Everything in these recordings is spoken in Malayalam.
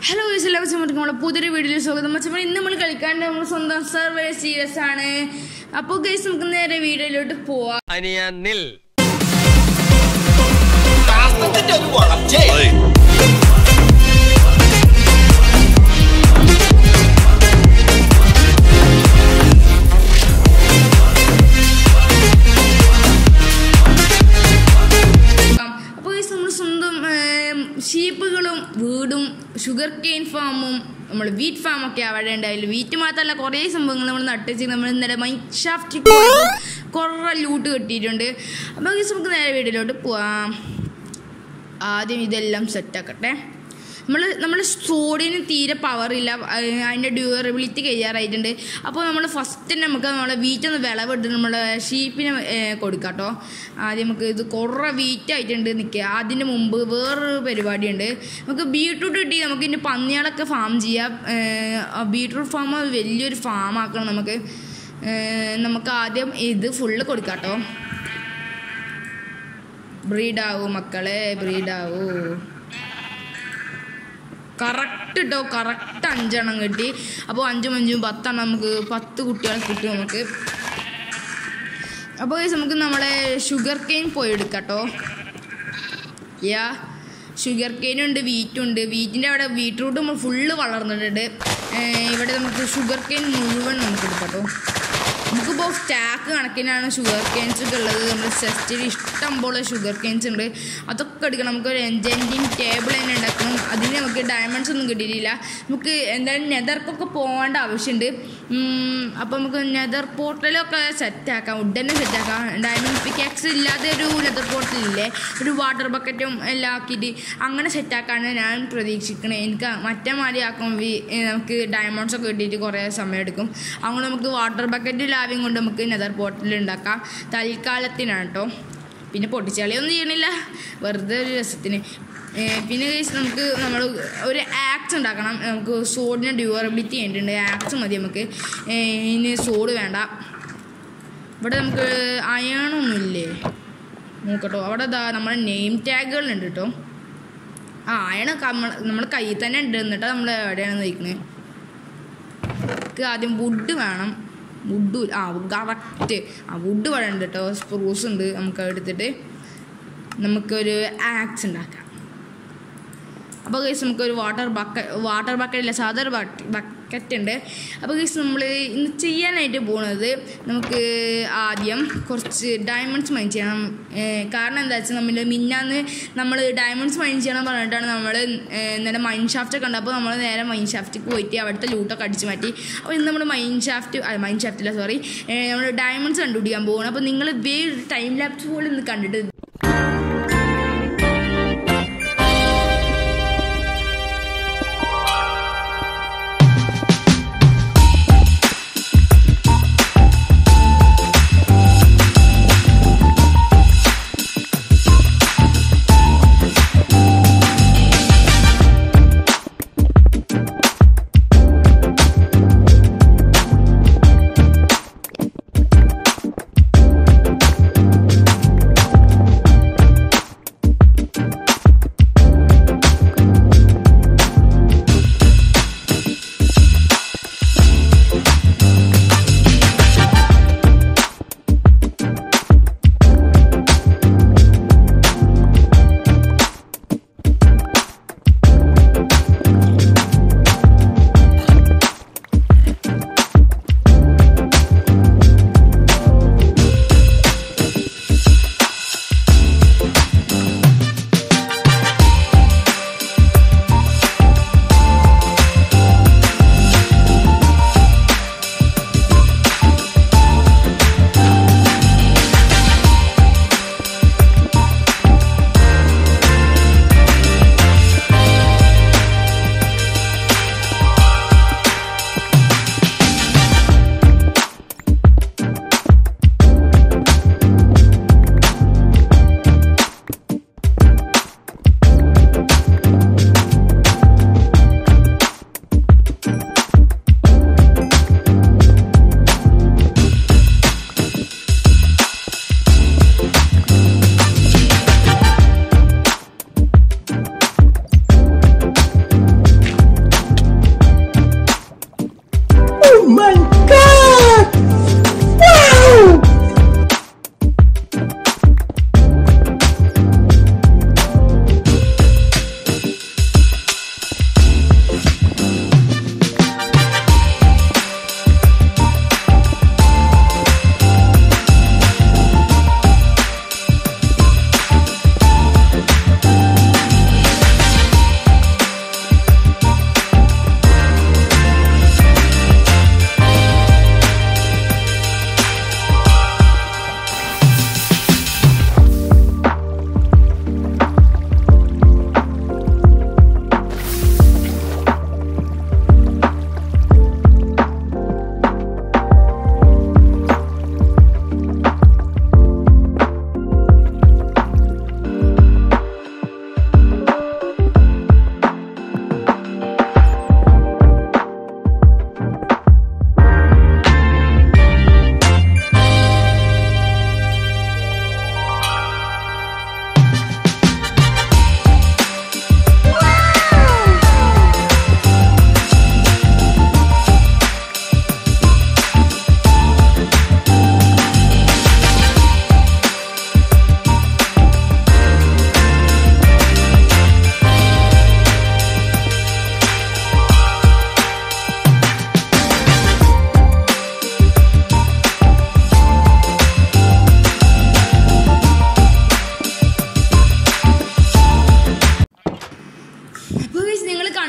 ഹലോ എല്ലാവർക്കും നമ്മളെ പുതിയൊരു വീഡിയോയിൽ സ്വാഗതം മച്ചപ്പോൾ ഇന്ന് നമ്മൾ കളിക്കാൻ നമ്മൾ സ്വന്തം സർവേ സീരിയസ് ആണ് അപ്പോൾ ഗൈസ് നമുക്ക് നേരെ വീഡിയോയിലോട്ട് പോവാം അനിയ നിൽ ശാസ്ത്രത്തിന്റെ ഒരു വളർച്ചയെ അപ്പോൾ ഗൈസ് നമ്മൾ സ്വന്തം ഷീപ്പുകളും വീടും ഷുഗർ കെയിൻ ഫാമും നമ്മൾ വീറ്റ് ഫാമൊക്കെ അവിടെ ഉണ്ടായില്ല വീറ്റ് മാത്രമല്ല കുറേ സംഭവങ്ങൾ നമ്മൾ നട്ടുവെച്ച് നമ്മൾ ഇന്നലെ മൈൻഷാഫ്റ്റ് കുറേ ലൂട്ട് കിട്ടിയിട്ടുണ്ട് അപ്പോൾ ഗൈസ് നമുക്ക് നേരെ വീഡിയോയിലോട്ട് പോവാം ആദ്യം ഇതെല്ലാം സെറ്റാക്കട്ടെ നമ്മൾ നമ്മൾ സോഡിന് തീരെ പവറില്ല അതിൻ്റെ ഡ്യൂറബിലിറ്റി കഴിയാറായിട്ടുണ്ട് അപ്പോൾ നമ്മൾ ഫസ്റ്റ് തന്നെ നമുക്ക് നമ്മളെ വീറ്റൊന്ന് വിളവെടുത്ത് നമ്മളെ ഷീപ്പിന് കൊടുക്കാം കേട്ടോ ആദ്യം നമുക്ക് ഇത് കുറേ വീറ്റ് ആയിട്ടുണ്ട് നിൽക്കുക അതിന് മുമ്പ് വേറൊരു പരിപാടിയുണ്ട് നമുക്ക് ബീട്രൂട്ട് കിട്ടി നമുക്ക് ഇനി പന്നികളൊക്കെ ഫാം ചെയ്യാം ബീട്രൂട്ട് ഫാം വലിയൊരു ഫാം ആക്കണം നമുക്ക് ഏഹ് നമുക്ക് ആദ്യം ഇത് ഫുള്ള് കൊടുക്കാം കേട്ടോ ബ്രീഡാവൂ മക്കളെ ബ്രീഡാവൂ കറക്റ്റ് കേട്ടോ കറക്റ്റ് അഞ്ചെണ്ണം കിട്ടി അപ്പോൾ അഞ്ചും അഞ്ചും പത്തെണ്ണം നമുക്ക് പത്ത് കുട്ടികളെ കിട്ടും നമുക്ക് അപ്പോൾ guys, നമുക്ക് നമ്മളെ ഷുഗർ കെയിൻ പോയി എടുക്കാം കേട്ടോ യാ ഷുഗർ കെയിനുണ്ട് വീറ്റുണ്ട് വീറ്റിൻ്റെ അവിടെ ബീട്രൂട്ട് നമ്മൾ ഫുള്ള് വളർന്നിട്ടുണ്ട് ഏർ ഇവിടെ നമുക്ക് ഷുഗർ കെയിൻ മുഴുവൻ നമുക്ക് എടുക്കാം കേട്ടോ നമുക്കിപ്പോൾ സ്റ്റാക്ക് കണക്കിനാണ് ഷുഗർ കെയിൻസ് ഒക്കെ ഉള്ളത് നമ്മുടെ ചെസ്റ്റിൽ ഇഷ്ടം പോലെ ഷുഗർ കെയിൻസ് ഉണ്ട് അതൊക്കെ എടുക്കണം നമുക്ക് ഒരു എൻജൈൻറ്റിങ് ടേബിൾ തന്നെ ഉണ്ടാക്കണം അതിന് നമുക്ക് ഡയമണ്ട്സ് ഒന്നും കിട്ടിയിട്ടില്ല നമുക്ക് എന്തായാലും നെതർക്കൊക്കെ പോകേണ്ട ആവശ്യമുണ്ട് അപ്പോൾ നമുക്ക് നെതർ പോർട്ടലൊക്കെ സെറ്റാക്കാം ഉടനെ സെറ്റാക്കാം ഡയമണ്ട് പിക്കാക്സ് ഇല്ലാതെ ഒരു നെതർ പോർട്ടൽ ഇല്ലേ ഒരു വാട്ടർ ബക്കറ്റും എല്ലാം ആക്കിയിട്ട് അങ്ങനെ സെറ്റാക്കാണ് ഞാൻ പ്രതീക്ഷിക്കണേ എനിക്ക് മറ്റേ മാതിരി ആക്കുമ്പോൾ നമുക്ക് ഡയമണ്ട്സ് ഒക്കെ കിട്ടിയിട്ട് കുറേ സമയം എടുക്കും അങ്ങനെ നമുക്ക് വാട്ടർ ബക്കറ്റ് ലാഭ്യം കൊണ്ട് നമുക്ക് നെതർ പോർട്ടൽ ഉണ്ടാക്കാം തൽക്കാലത്തിനാണ് കേട്ടോ പിന്നെ പൊട്ടിച്ചാളിയൊന്നും ചെയ്യണില്ല വെറുതെ ഒരു രസത്തിന് ഏ, പിന്നെ guys നമുക്ക് നമ്മൾ ഒരു ആക്സ് ഉണ്ടാക്കണം നമുക്ക് സോഡിന് ഡ്യൂറബിലിറ്റി വേണ്ടിയിട്ടുണ്ട് ആക്സ് മതി നമുക്ക് ഏ, ഇനി സോഡ് വേണ്ട ഇവിടെ നമുക്ക് അയണൊന്നുമില്ലേ നോക്കട്ടോ അവിടെ ദാ നമ്മുടെ നെയിം ടാഗുകളുണ്ട് കേട്ടോ ആ അയൺ നമ്മൾ നമ്മൾ കയ്യിൽ തന്നെ ഉണ്ട് എന്നിട്ട് നമ്മൾ എവിടെയാണ് നയിക്കുന്നത് നമുക്ക് ആദ്യം വുഡ് വേണം വുഡ് ആ കറക്റ്റ് ആ വുഡ് ഇവിടെ ഉണ്ട് കേട്ടോ സ്പ്രൂസ് ഉണ്ട് നമുക്ക് എടുത്തിട്ട് നമുക്കൊരു ആക്സ് ഉണ്ടാക്കാം അപ്പോൾ ഗൈസ് നമുക്കൊരു വാട്ടർ ബക്ക വാട്ടർ ബക്കറ്റ് ഇല്ല സാധാരണ ബക്കറ്റ് ഉണ്ട് അപ്പോൾ ഗൈസ് നമ്മൾ ഇന്ന് ചെയ്യാനായിട്ട് പോകുന്നത് നമുക്ക് ആദ്യം കുറച്ച് ഡയമണ്ട്സ് മൈൻ ചെയ്യണം ഏഹ് കാരണം എന്താ വെച്ചാൽ നമ്മൾ മിന്നാന്ന് നമ്മൾ ഡയമണ്ട്സ് മൈൻ ചെയ്യണം പറഞ്ഞിട്ടാണ് നമ്മൾ ഇന്നലെ മൈൻ ഷാഫ്റ്റ് ഒക്കെ ഉണ്ട് അപ്പോൾ നമ്മൾ നേരെ മൈൻ ഷാഫ്റ്റിക്ക് പോയിട്ട് അവിടുത്തെ ലൂട്ടൊക്കെ അടിച്ച് മാറ്റി അപ്പോൾ ഇന്ന് നമ്മൾ മൈൻ ഷാഫ്റ്റ് അല്ല മൈൻ ഷാഫ്റ്റില്ല സോറി നമ്മൾ ഡയമണ്ട്സ് കണ്ടുപിടിക്കാൻ പോകണം അപ്പോൾ നിങ്ങൾ വേറെ ടൈം ലാപ്സ് പോലെ ഒന്ന് കണ്ടിട്ട്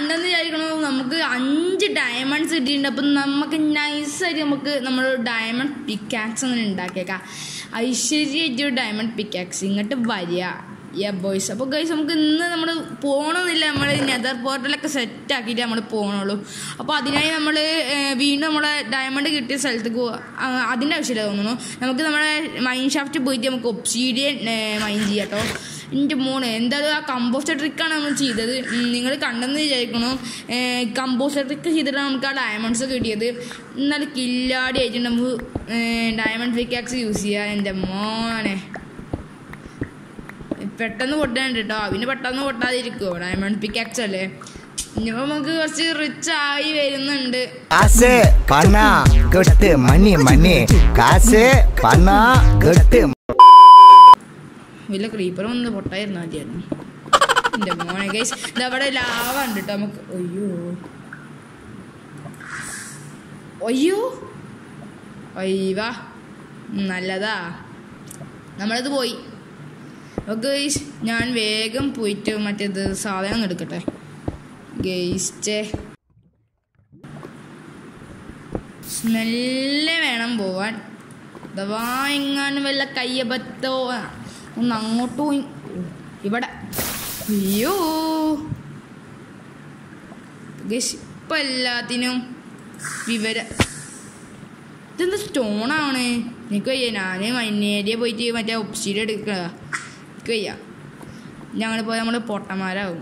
കണ്ടെന്ന് വിചാരിക്കണോ നമുക്ക് അഞ്ച് ഡയമണ്ട്സ് കിട്ടിയിട്ടുണ്ട് അപ്പം നമുക്ക് നൈസായിട്ട് നമുക്ക് നമ്മൾ ഡയമണ്ട് പിക്കാക്സ് അങ്ങനെ ഉണ്ടാക്കിയേക്കാം ഐശ്വര്യമായിട്ട് ഒരു ഡയമണ്ട് പിക്കാക്സ് ഇങ്ങോട്ട് വരിക യാ ബോയ്സ് അപ്പോൾ ഗൈസ് നമുക്ക് ഇന്ന് നമ്മൾ പോകണമെന്നില്ല നമ്മൾ നെതർ പോർട്ടലൊക്കെ സെറ്റ് ആക്കിയിട്ട് നമ്മൾ പോകണുള്ളൂ അപ്പോൾ അതിനായി നമ്മൾ വീണ്ടും നമ്മളെ ഡയമണ്ട് കിട്ടിയ സ്ഥലത്തേക്ക് പോവാ ആ, അതിൻ്റെ ആവശ്യമില്ല തോന്നുന്നു നമുക്ക് നമ്മുടെ മൈൻ ഷാഫ്റ്റ് പോയിട്ട് നമുക്ക് ഒബ്സീഡിയൻ മൈൻ ചെയ്യാം കേട്ടോ എൻ്റെ മോനെ എന്തായാലും ആ കമ്പോസ്റ്റർ ട്രിക്കാണ് നമ്മൾ ചെയ്തത് നിങ്ങൾ കണ്ടെന്ന് വിചാരിക്കണു കമ്പോസ്റ്റർ ട്രിക്ക് ചെയ്തിട്ടാണ് നമുക്ക് ആ ഡയമണ്ട്സ് കിട്ടിയത് എന്നാലും കില്ലാടി ആയിട്ട് നമുക്ക് ഡയമണ്ട് പിക്കാക്സ് യൂസ് ചെയ്യാം എൻ്റെ മോനെ പെട്ടെന്ന് പൊട്ടാണ്ട് കേട്ടോ അവന് പെട്ടെന്ന് പൊട്ടാതിരിക്കുമോ ഡയമണ്ട് പിക്കാക്സ് അല്ലേ ഇനിയിപ്പോൾ നമുക്ക് കുറച്ച് റിച്ച് ആയി വരുന്നുണ്ട് காசு பணம் கட்டு மணி மணி காசு பணம் கட்டு വല്ല ക്രീപ്പർ വന്ന് പൊട്ടായിരുന്നു ആദ്യമായിരുന്നു എൻ്റെ മോനെ ഗൈസ് ഇതവിടെ ലാവ ഉണ്ട് കേട്ടോ നമുക്ക് അയ്യോ അയ്യോ അയ്യവാ നല്ലതാ നമ്മളത് പോയി ഓക്കെ ഗൈസ് ഞാൻ വേഗം പോയിട്ട് മറ്റേത് സാധനം ഒന്ന് എടുക്കട്ടെ ഗൈസ്റ്റേ സ്മെല്ല് വേണം പോവാൻ അഥവാ എങ്ങാനും വല്ല കയ്യബത്തോ ഒന്ന് അങ്ങോട്ട് പോയി ഇവിടെ അയ്യോ ഗൈസ് ഇപ്പം എല്ലാത്തിനും വിവര ഇതെന്ത് സ്റ്റോണാണ് എനിക്ക് വയ്യ ഞാൻ മൈനേരിയ പോയിട്ട് മറ്റേ ഒപ്സീഡ് എടുക്കുക എനിക്ക് വയ്യ ഞങ്ങൾ പോയി നമ്മൾ പൊട്ടന്മാരാകും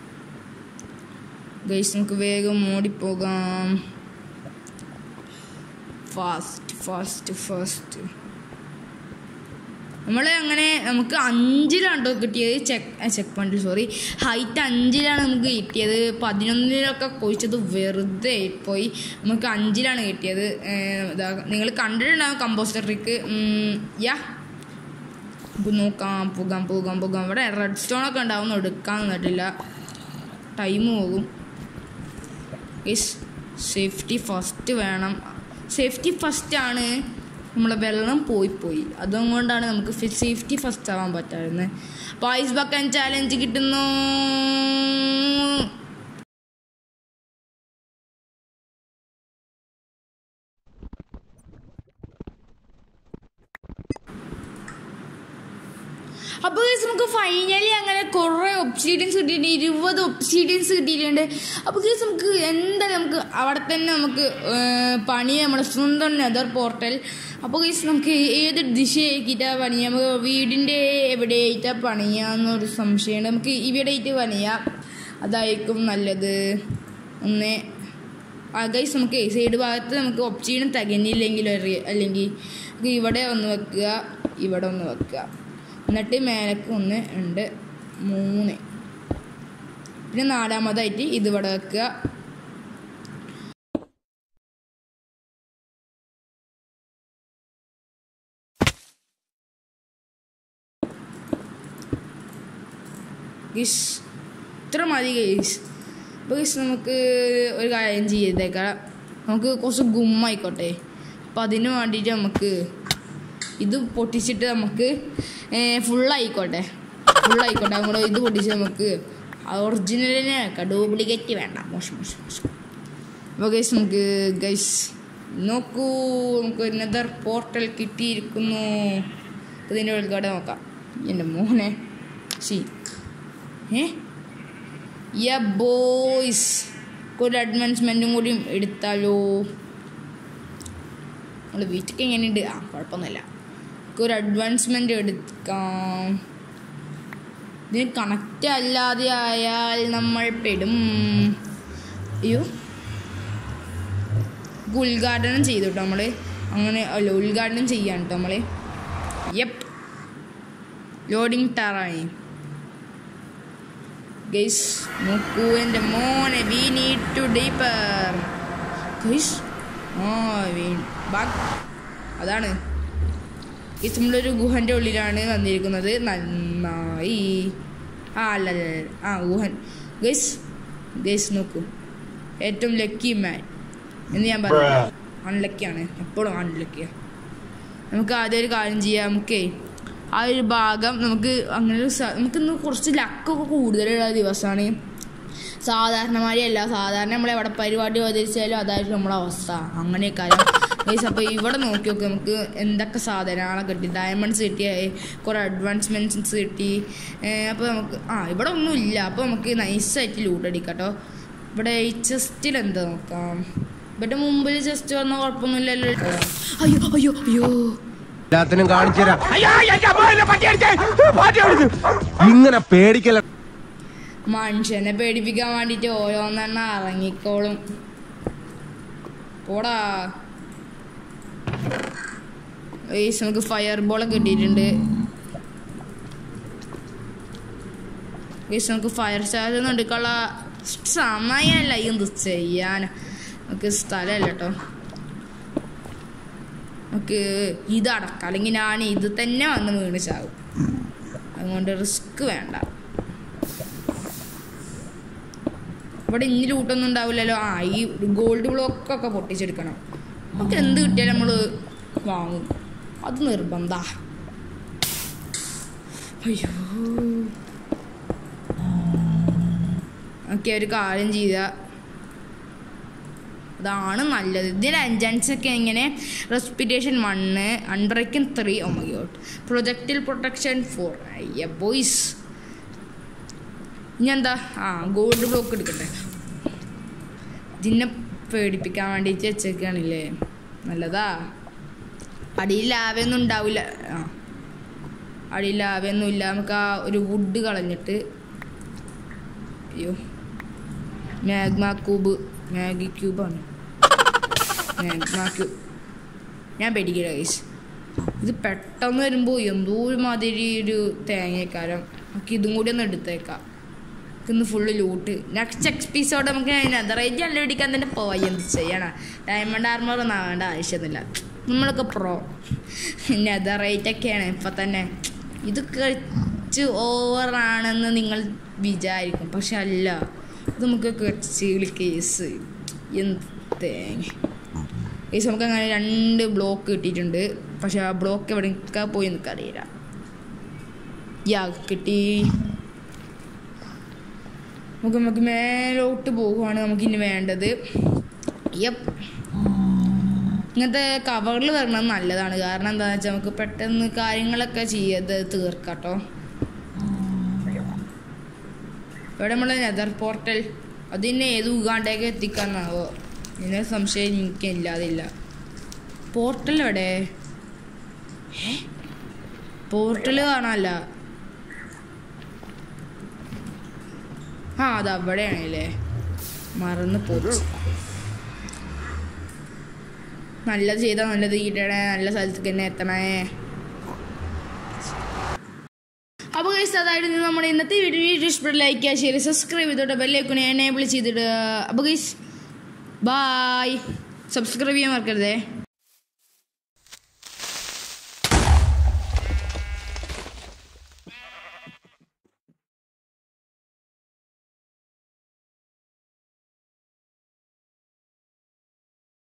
ഗൈസ് നമുക്ക് വേഗം ഓടിപ്പോകാം ഫാസ്റ്റ് ഫാസ്റ്റ് ഫാസ്റ്റ് നമ്മൾ അങ്ങനെ നമുക്ക് അഞ്ചിലാണ് കേട്ടോ കിട്ടിയത് ചെക്ക് ചെക്ക് പോയിന്റിൽ സോറി ഹൈറ്റ് അഞ്ചിലാണ് നമുക്ക് കിട്ടിയത് പതിനൊന്നിലൊക്കെ കുഴിച്ചത് വെറുതെ പോയി നമുക്ക് അഞ്ചിലാണ് കിട്ടിയത് നിങ്ങൾ കണ്ടിട്ടുണ്ടാകും കമ്പോസ്റ്റർ ട്രിക്ക് യാ നമുക്ക് നോക്കാം പോകാം പോകാം പോകാം ഇവിടെ റെഡ് സ്റ്റോൺ ഒക്കെ ഉണ്ടാവും എടുക്കാൻ നിന്നിട്ടില്ല ടൈം പോകും സേഫ്റ്റി ഫസ്റ്റ് വേണം സേഫ്റ്റി ഫസ്റ്റ് ആണ് നമ്മളെ വെള്ളം പോയി പോയി അതുകൊണ്ടാണ് നമുക്ക് സേഫ്റ്റി ഫസ്റ്റ് ആവാൻ പറ്റാറുന്നത് അപ്പോൾ ഐസ് ബക്കൻ ചാലഞ്ച് കിട്ടുന്നു അപ്പോൾ guys, നമുക്ക് ഫൈനലി അങ്ങനെ കുറേ ഒബ്സീഡിയൻസ് കിട്ടിയിട്ടുണ്ട് ഇരുപത് ഒബ്സീഡിയൻസ് കിട്ടിയിട്ടുണ്ട് അപ്പോൾ കേസ് നമുക്ക് എന്തായാലും നമുക്ക് അവിടെ തന്നെ നമുക്ക് ഏർ, പണിയാം നമ്മുടെ സ്വന്തം നെതർ പോർട്ടൽ അപ്പോൾ കേസ് നമുക്ക് ഏത് ദിശയാക്കിയിട്ടാണ് പണിയാം നമുക്ക് വീടിൻ്റെ എവിടെയായിട്ടാണ് പണിയാന്നൊരു സംശയമുണ്ട് നമുക്ക് ഇവിടെയായിട്ട് പണിയാം അതായിരിക്കും നല്ലത് ഒന്ന് ആ ഗൈസ് നമുക്ക് സൈഡ് ഭാഗത്ത് നമുക്ക് ഒപ്ഷീനും തികഞ്ഞില്ലെങ്കിൽ ഒരു- അല്ലെങ്കിൽ നമുക്ക് ഇവിടെ ഒന്ന് വെക്കുക ഇവിടെ ഒന്ന് വെക്കുക എന്നിട്ട് മേലക്ക് ഒന്ന് രണ്ട് മൂന്ന് പിന്നെ നാലാമതായിട്ട് ഇത് ഇവിടെ വെക്കുക ഗീസ് ഇത്ര മതി ഗൈസ് അപ്പോൾ ഗൈസ് നമുക്ക് ഒരു കാര്യം ചെയ്തേക്കാം നമുക്ക് കുറച്ച് ഗുമ്മായിക്കോട്ടെ അപ്പോൾ അതിന് വേണ്ടിയിട്ട് നമുക്ക് ഇത് പൊട്ടിച്ചിട്ട് നമുക്ക് ഫുള്ളായിക്കോട്ടെ ഫുള്ളായിക്കോട്ടെ നമ്മുടെ ഇത് പൊട്ടിച്ച് നമുക്ക് ഒറിജിനലിനെ വെക്കാം ഡ്യൂപ്ലിക്കേറ്റ് വേണ്ട മോശം മോശം മോശം അപ്പോൾ ഗൈസ് നമുക്ക് ഗൈസ് നോക്കൂ നമുക്ക് നെതർ പോർട്ടൽ കിട്ടിയിരിക്കുന്നു അപ്പോൾ ഇതിൻ്റെ ഉൾക്കാടെ നോക്കാം എൻ്റെ മോനെ സി ഏ യ ബോയ്സ് ഒരു അഡ്വാൻസ്മെൻറ്റും കൂടി എടുത്താലോ നമ്മൾ വീട്ടിലേക്ക് എങ്ങനെയുണ്ട് ആ കുഴപ്പമൊന്നുമില്ല നമുക്ക് ഒരു അഡ്വാൻസ്മെൻ്റ് എടുക്കാം ഇതിന് കണക്റ്റ് അല്ലാതെ ആയാൽ നമ്മൾ പെടും അയ്യോ നമുക്ക് ഉദ്ഘാടനം ചെയ്തു കേട്ടോ നമ്മൾ അങ്ങനെ അല്ല ഉദ്ഘാടനം ചെയ്യാൻ കേട്ടോ നമ്മൾ യപ്പ് ലോഡിങ് ടാറായി ഗൈസ് നോക്കൂ എൻ്റെ മോനെ we need to deeper guys ah we back അതാണ് ഗൈസ് നമ്മളൊരു ഗുഹൻ്റെ ഉള്ളിലാണ് വന്നിരിക്കുന്നത് നന്നായി ആ അല്ല അല്ല അല്ല. ആ ഗുഹൻ ഗൈസ് ഗൈസ് നോക്കൂ ഏറ്റവും ലക്കി മാൻ എന്ന് ഞാൻ പറയാം അൺലക്കിയാണ് എപ്പോഴും അൺലക്കിയാണ് നമുക്ക് ആദ്യം ഒരു കാര്യം ചെയ്യാം നമുക്കേ ആ ഒരു ഭാഗം നമുക്ക് അങ്ങനെ ഒരു സ- നമുക്കിന്ന് കുറച്ച് ലക്കൊക്കെ കൂടുതലുള്ള ദിവസമാണ് സാധാരണമാരിയല്ല സാധാരണ നമ്മൾ എവിടെ പരിപാടി അവതരിച്ചാലും അതായിരിക്കും നമ്മളെ അവസ്ഥ അങ്ങനെയൊക്കെ ഗൈസ് അപ്പോൾ ഇവിടെ നോക്കി നോക്കി നമുക്ക് എന്തൊക്കെ സാധനങ്ങളെ കിട്ടി ഡയമണ്ട്സ് കിട്ടി കുറേ അഡ്വാൻസ്മെൻറ്റ്സ് കിട്ടി അപ്പോൾ നമുക്ക് ആ ഇവിടെ ഒന്നും ഇല്ല അപ്പോൾ നമുക്ക് നൈസായിട്ട് ലൂട്ട് അടിക്കാം കേട്ടോ ഇവിടെ ഈ ചെസ്റ്റിൽ എന്താ നോക്കാം ഇവിടെ മുമ്പിൽ ചെസ്റ്റ് വന്ന കുഴപ്പമൊന്നുമില്ലല്ലോ അയ്യോ അയ്യോ അയ്യോ എല്ലാത്തിനും കാണിച്ചു തരാം ഇങ്ങനെ പേടിക്കല മനുഷ്യനെ പേടിപ്പിക്കാൻ വേണ്ടിട്ട് ഓരോന്നെണ്ണ ഇറങ്ങിക്കോളും പോടാ ഏയ്സ് നമുക്ക് ഫയർ ബോളൊക്കെ കിട്ടിയിട്ടുണ്ട് ഏയ്സ് നമുക്ക് ഫയർ ചാർജ് ഒന്നും എടുക്കാനുള്ള സമയമല്ല എന്ത് ചെയ്യാൻ നമുക്ക് സ്ഥലമല്ല കേട്ടോ നമുക്ക് ഇത് അടക്കാം അല്ലെങ്കിൽ ഞാൻ ഇത് തന്നെ വന്ന് വീണ് ചാവും അതുകൊണ്ട് റിസ്ക് വേണ്ട ഇവിടെ ഇനി ലൂട്ടൊന്നും ഉണ്ടാവില്ലല്ലോ ആ ഈ ഗോൾഡ് ബ്ലോക്കൊക്കെ പൊട്ടിച്ചെടുക്കണം നമുക്ക് എന്ത് കിട്ടിയാലും നമ്മൾ വാങ്ങും അത് നിർബന്ധ അയ്യോ ഓക്കെ ഒരു കാര്യം ചെയ്ത അതാണ് നല്ലത് ഇതിൽ അഞ്ചൻസ് ഒക്കെ ഇങ്ങനെ റെസ്പിറ്റേഷൻ വണ്ണ് അണ്ടറയ്ക്കും ത്രീ ഒമഗോട്ട് പ്രൊജക്റ്റിൽ പ്രൊട്ടക്ഷൻ ഫോർ അയ്യ ബോയ്സ് ഇനി എന്താ ആ ഗോൾഡ് ബ്ലോക്ക് എടുക്കട്ടെ ഇതിനെ പേടിപ്പിക്കാൻ വേണ്ടിയിട്ട് വെച്ചേക്കാണില്ലേ നല്ലതാ അടിയിൽ ലാവയൊന്നും ഉണ്ടാവില്ല ആ അടിയിൽ ലാവയൊന്നും ഇല്ല നമുക്ക് ആ ഒരു വുഡ് കളഞ്ഞിട്ട് അയ്യോ മാഗ്മ ക്യൂബ് മാഗി ക്യൂബാണ് മാഗ്മ ക്യൂബ് ഞാൻ പേടിക്കില്ല ഗൈസ് ഇത് പെട്ടെന്ന് വരുമ്പോൾ എന്തോ ഒരു മാതിരി ഒരു തേങ്ങക്കാരം നമുക്ക് ഇതും കൂടി ഒന്ന് എടുത്തേക്കാം ഇന്ന് ഫുള്ള് ലൂട്ട് നെക്സ്റ്റ് എക്സ്പീസോഡ് നമുക്ക് നെതറേജ് അല്ല പിടിക്കാൻ തന്നെ പോയി എന്ത് ചെയ്യണം ഡയമണ്ട് ആർമർ ഒന്നും ആവേണ്ട ആവശ്യമൊന്നുമില്ല നമ്മളൊക്കെ പ്രോ നെതറേറ്റ് ഒക്കെയാണ് ഇപ്പം തന്നെ ഇത് കുറച്ച് ഓവറാണെന്ന് നിങ്ങൾ വിചാരിക്കും പക്ഷെ അല്ല ഇത് നമുക്ക് കുറച്ച് കേസ് എന്ത് തേങ്ങ കേസ് നമുക്ക് അങ്ങനെ രണ്ട് ബ്ലോക്ക് കിട്ടിയിട്ടുണ്ട് പക്ഷെ ആ ബ്ലോക്ക് എവിടെയൊക്കെ പോയി എനിക്കറിയില്ല യാ കിട്ടി നമുക്ക് നമുക്ക് മേലോട്ട് പോകുവാണ് നമുക്ക് ഇനി വേണ്ടത് യപ്പ് ഇങ്ങനത്തെ കവറിൽ വരണത് നല്ലതാണ് കാരണം എന്താണെന്ന് വെച്ചാൽ നമുക്ക് പെട്ടെന്ന് കാര്യങ്ങളൊക്കെ ചെയ്ത് തീർക്കാട്ടോ ഇവിടെ നമ്മളെ നെതർ പോർട്ടൽ അതിനെ ഏത് ഉഗാണ്ടേക്ക് എത്തിക്കാന്നാവോ ഇതിനെ സംശയം എനിക്ക് ഇല്ലാതില്ല പോർട്ടൽ എവിടെ ഏ പോർട്ടൽ കാണാനല്ല ആ അത് അവിടെയാണല്ലേ മറന്ന് പോച്ചു നല്ലത് ചെയ്താൽ നല്ലത് കിട്ടണേ നല്ല സ്ഥലത്തേക്ക് തന്നെ എത്തണേ അപ്പോൾ ഗൈസ് അതായിരുന്നു നമ്മുടെ ഇന്നത്തെ വീഡിയോ വീഡിയോ ഇഷ്ടപ്പെട്ട ലൈക്ക് ചെയ്യുക ഷെയർ സബ്സ്ക്രൈബ് ചെയ്തോട്ടെ ബെല്ലൈക്കണേ എനേബിൾ ചെയ്തിടുക അപ്പോൾ ഗൈസ് ബായ് സബ്സ്ക്രൈബ് ചെയ്യാൻ മറക്കരുതേ